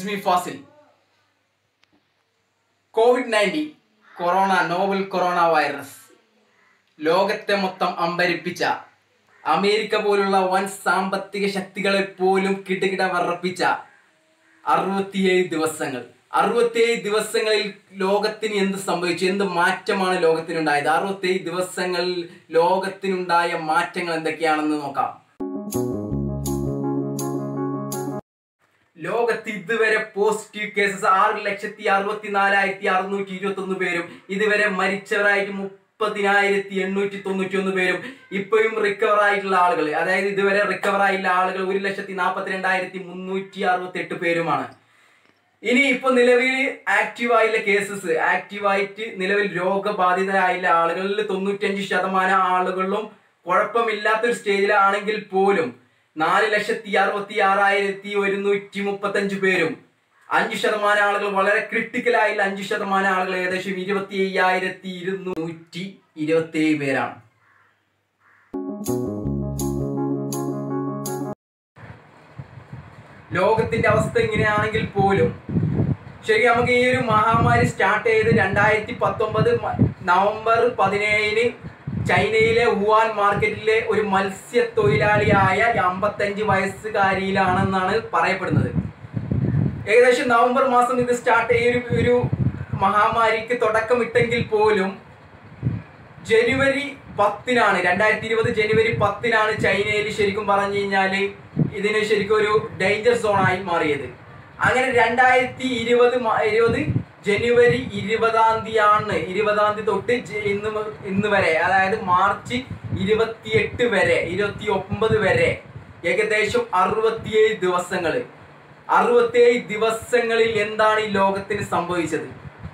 it's me Fasil COVID nineteen corona novel corona virus ലോകത്തെ മൊത്തം അമ്പരിപ്പിച്ച America പോലുള്ള വൻ സാമ്പത്തിക ശക്തികളെ പോലും കിടുകിട വറപ്പിച്ച അറുപത്തിയേഴ് ദിവസങ്ങൾ അറുപത്തിയേഴ് ദിവസങ്ങളിൽ ലോകത്തിന് എന്ത് സംഭവിച്ചു എന്ത് മാറ്റമാണ് ലോകത്തിനുണ്ടായത് അറുപത്തിയേഴ് ദിവസങ്ങളിൽ ലോകത്തിനുണ്ടായ മാറ്റങ്ങൾ എന്തൊക്കെയാണെന്ന് നോക്കാം ലോകത്ത് ഇതുവരെ പോസിറ്റീവ് കേസസ് ആറ് ലക്ഷത്തി അറുപത്തി നാലായിരത്തി അറുന്നൂറ്റി ഇരുപത്തി ഒന്ന് പേരും ഇതുവരെ മരിച്ചവരായിട്ട് മുപ്പതിനായിരത്തി എണ്ണൂറ്റി തൊണ്ണൂറ്റി ഒന്ന് പേരും ഇപ്പോഴും റിക്കവർ ആയിട്ടുള്ള ആളുകൾ അതായത് ഇതുവരെ റിക്കവർ ആയിട്ടുള്ള ആളുകൾ ഒരു ലക്ഷത്തി നാൽപ്പത്തി രണ്ടായിരത്തി മുന്നൂറ്റി അറുപത്തി എട്ട് പേരുമാണ് ഇനി ഇപ്പൊ നിലവിൽ ആക്റ്റീവ് ആയിട്ടുള്ള കേസസ് ആക്റ്റീവ് ആയിട്ട് നിലവിൽ രോഗബാധിതരായുള്ള ആളുകളിൽ തൊണ്ണൂറ്റഞ്ച് ശതമാനം ആളുകളിലും കുഴപ്പമില്ലാത്തൊരു സ്റ്റേജിലാണെങ്കിൽ പോലും നാല് ലക്ഷത്തി അറുപത്തി ആറായിരത്തി ഒരുന്നൂറ്റി മുപ്പത്തഞ്ച് പേരും അഞ്ച് ശതമാനം ആളുകൾ വളരെ ക്രിട്ടിക്കൽ ആയുള്ള അഞ്ച് ശതമാനം ആളുകൾ ഏകദേശം ഇരുപത്തി അയ്യായിരത്തി ഇരുന്നൂറ്റി ഇരുപത്തി ഏഴ് പേരാണ് ലോകത്തിന്റെ അവസ്ഥ ഇങ്ങനെയാണെങ്കിൽ പോലും ശരി നമുക്ക് ഈ ഒരു മഹാമാരി സ്റ്റാർട്ട് ചെയ്ത് രണ്ടായിരത്തി പത്തൊമ്പത് നവംബർ പതിനേഴിന് ചൈനയിലെ വുഹാൻ മാർക്കറ്റിലെ ഒരു മത്സ്യത്തൊഴിലാളിയായ അമ്പത്തഞ്ച് വയസ്സുകാരിയിലാണെന്നാണ് പറയപ്പെടുന്നത് ഏകദേശം നവംബർ മാസം ഇത് സ്റ്റാർട്ട് ചെയ്യ ഒരു ഒരു മഹാമാരിക്ക് തുടക്കമിട്ടെങ്കിൽ പോലും ജനുവരി പത്തിനാണ് രണ്ടായിരത്തി ഇരുപത് ജനുവരി പത്തിനാണ് ചൈനയിൽ ശരിക്കും പറഞ്ഞു കഴിഞ്ഞാൽ ഇതിന് ശരിക്കും ഒരു ഡേഞ്ചർ സോണായി മാറിയത് അങ്ങനെ രണ്ടായിരത്തി ഇരുപത് ഇരുപത് ജനുവരി ഇരുപതാം തീയതിയാണ് ഇരുപതാം തീയതി തൊട്ട് ജ- ഇന്ന് മു- ഇന്ന് വരെ അതായത് മാർച്ച് ഇരുപത്തിയെട്ട് വരെ ഇരുപത്തി ഒമ്പത് വരെ ഏകദേശം അറുപത്തിയേഴ് ദിവസങ്ങൾ അറുപത്തിയേഴ് ദിവസങ്ങളിൽ എന്താണ് ഈ ലോകത്തിന് സംഭവിച്ചത്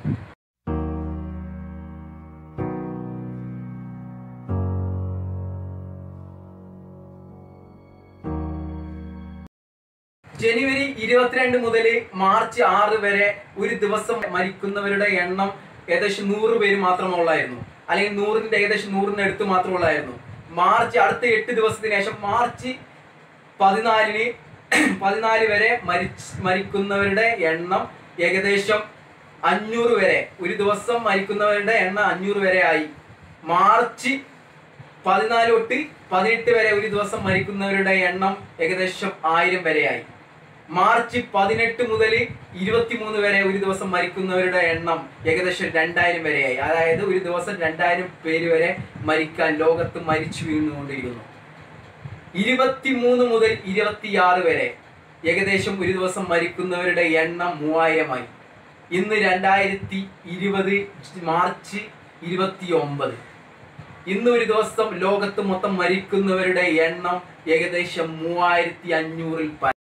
ജനുവരി ഇരുപത്തിരണ്ട് മുതൽ മാർച്ച് ആറ് വരെ ഒരു ദിവസം മരിക്കുന്നവരുടെ എണ്ണം ഏകദേശം നൂറ് പേര് മാത്രമുള്ളായിരുന്നു അല്ലെങ്കിൽ നൂറിന്റെ ഏകദേശം നൂറിന്റെ അടുത്ത് മാത്രമുള്ളായിരുന്നു മാർച്ച് അടുത്ത എട്ട് ദിവസത്തിന് ശേഷം മാർച്ച് പതിനാലിന് പതിനാല് വരെ മരിച്ച് മരിക്കുന്നവരുടെ എണ്ണം ഏകദേശം അഞ്ഞൂറ് വരെ ഒരു ദിവസം മരിക്കുന്നവരുടെ എണ്ണം അഞ്ഞൂറ് വരെ ആയി മാർച്ച് പതിനാല് തൊട്ട് പതിനെട്ട് വരെ ഒരു ദിവസം മരിക്കുന്നവരുടെ എണ്ണം ഏകദേശം ആയിരം വരെയായി മാർച്ച് പതിനെട്ട് മുതൽ ഇരുപത്തിമൂന്ന് വരെ ഒരു ദിവസം മരിക്കുന്നവരുടെ എണ്ണം ഏകദേശം രണ്ടായിരം വരെയായി അതായത് ഒരു ദിവസം രണ്ടായിരം പേര് വരെ മരിക്കാൻ ലോകത്ത് മരിച്ചു വീണുകൊണ്ടിരിക്കുന്നു ഇരുപത്തിമൂന്ന് മുതൽ ഇരുപത്തിയാറ് വരെ ഏകദേശം ഒരു ദിവസം മരിക്കുന്നവരുടെ എണ്ണം മൂവായിരമായി ഇന്ന് രണ്ടായിരത്തി ഇരുപത് മാർച്ച് ഇരുപത്തി ഒമ്പത് ഇന്ന് ഒരു ദിവസം ലോകത്ത് മൊത്തം മരിക്കുന്നവരുടെ എണ്ണം ഏകദേശം മൂവായിരത്തി അഞ്ഞൂറിൽ പര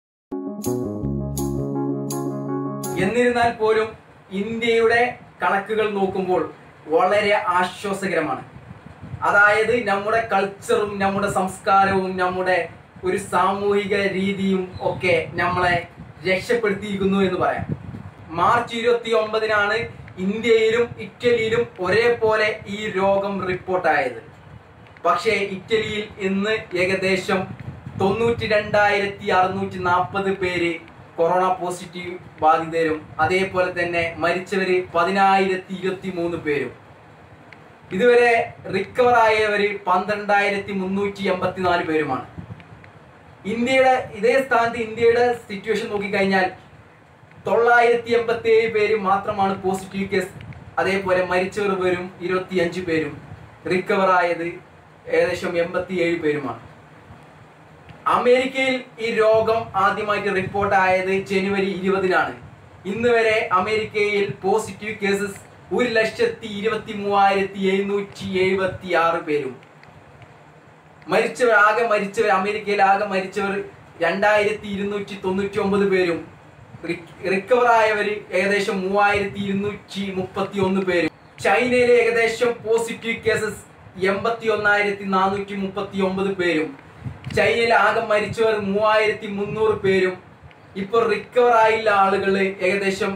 എന്നിരുന്നാൽ പോലും ഇന്ത്യയുടെ കണക്കുകൾ നോക്കുമ്പോൾ വളരെ ആശ്വാസകരമാണ് അതായത് നമ്മുടെ കൾച്ചറും നമ്മുടെ സംസ്കാരവും നമ്മുടെ ഒരു സാമൂഹിക രീതിയും ഒക്കെ നമ്മളെ രക്ഷപ്പെടുത്തിയിരിക്കുന്നു എന്ന് പറയാം മാർച്ച് ഇരുപത്തി ഒമ്പതിനാണ് ഇന്ത്യയിലും ഇറ്റലിയിലും ഒരേപോലെ ഈ രോഗം റിപ്പോർട്ടായത് പക്ഷേ ഇറ്റലിയിൽ ഇന്ന് ഏകദേശം തൊണ്ണൂറ്റി രണ്ടായിരത്തി അറുന്നൂറ്റി നാൽപ്പത് പേര് കൊറോണ പോസിറ്റീവ് ബാധിതരും അതേപോലെ തന്നെ മരിച്ചവര് പതിനായിരത്തി ഇരുപത്തി മൂന്ന് പേരും ഇതുവരെ റിക്കവർ ആയവര് പന്ത്രണ്ടായിരത്തി മുന്നൂറ്റി എൺപത്തിനാല് പേരുമാണ് ഇന്ത്യയുടെ ഇതേ സ്ഥാനത്ത് ഇന്ത്യയുടെ സിറ്റുവേഷൻ നോക്കിക്കഴിഞ്ഞാൽ തൊള്ളായിരത്തി എൺപത്തി ഏഴ് പേര് മാത്രമാണ് പോസിറ്റീവ് കേസ് അതേപോലെ മരിച്ചവർ പേരും ഇരുപത്തിയഞ്ച് പേരും റിക്കവർ ആയത് ഏകദേശം എൺപത്തി ഏഴ് പേരുമാണ് അമേരിക്കയിൽ ഈ രോഗം ആദ്യമായിട്ട് റിപ്പോർട്ട് ആയത് ജനുവരി ഇരുപതിനാണ് ഇന്ന് വരെ അമേരിക്കയിൽ പോസിറ്റീവ് കേസസ് ഒരു ലക്ഷത്തി ഇരുപത്തി മൂവായിരത്തി എഴുന്നൂറ്റി എഴുപത്തി ആറ് പേരും മരിച്ചവർ ആകെ മരിച്ചവർ അമേരിക്കയിൽ ആകെ മരിച്ചവർ രണ്ടായിരത്തി ഇരുന്നൂറ്റി തൊണ്ണൂറ്റി ഒമ്പത് പേരും റിക്കവർ ആയവർ ഏകദേശം മൂവായിരത്തി ഇരുന്നൂറ്റി മുപ്പത്തി ഒന്ന് പേരും ചൈനയിലെ ഏകദേശം പോസിറ്റീവ് കേസസ് എൺപത്തി ഒന്നായിരത്തി നാനൂറ്റി മുപ്പത്തി ഒമ്പത് പേരും ചൈനയിൽ ആകെ മരിച്ചവർ മൂവായിരത്തി മുന്നൂറ് പേരും ഇപ്പോൾ റിക്കവർ ആയില്ല ആളുകൾ ഏകദേശം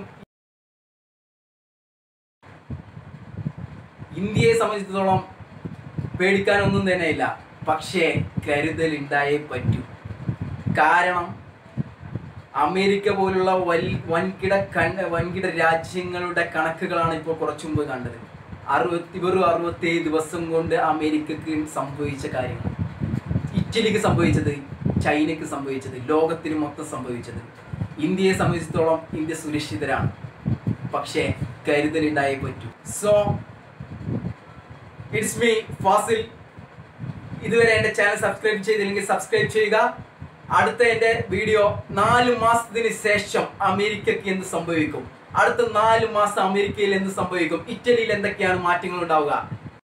ഇന്ത്യയെ സംബന്ധിച്ചിടത്തോളം പേടിക്കാനൊന്നും തന്നെ ഇല്ല പക്ഷേ കരുതൽ ഉണ്ടായേ പറ്റൂ കാരണം അമേരിക്ക പോലുള്ള വൽ വൻകിട കൺ വൻകിട രാജ്യങ്ങളുടെ കണക്കുകളാണ് ഇപ്പോൾ കുറച്ചു മുമ്പ് കണ്ടത് അറുപത്തി വെറും അറുപത്തേഴ് ദിവസം കൊണ്ട് അമേരിക്കക്ക് സംഭവിച്ച കാര്യങ്ങൾ ഇറ്റലിക്ക് സംഭവിച്ചത് ചൈനയ്ക്ക് സംഭവിച്ചത് ലോകത്തിന് മൊത്തം സംഭവിച്ചത് ഇന്ത്യയെ സംബന്ധിച്ചിടത്തോളം ഇന്ത്യ സുരക്ഷിതരാണ് പക്ഷേ കരുതലുണ്ടായേ പറ്റൂ സോ ഇറ്റ്സ് മീ ഫാസിൽ ഇതുവരെ എൻ്റെ ചാനൽ സബ്സ്ക്രൈബ് ചെയ്തില്ലെങ്കിൽ സബ്സ്ക്രൈബ് ചെയ്യുക അടുത്ത എൻ്റെ വീഡിയോ നാല് മാസത്തിന് ശേഷം അമേരിക്കക്ക് എന്ത് സംഭവിക്കും അടുത്ത നാല് മാസം അമേരിക്കയിൽ എന്ത് സംഭവിക്കും ഇറ്റലിയിൽ എന്തൊക്കെയാണ് മാറ്റങ്ങൾ ഉണ്ടാവുക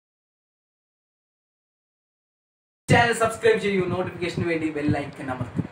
ചാനൽ സബ്സ്ക്രൈബ് ചെയ്യൂ നോട്ടിഫിക്കേഷന് വേണ്ടി ബെല്ലൈക്കൻ അമർത്തും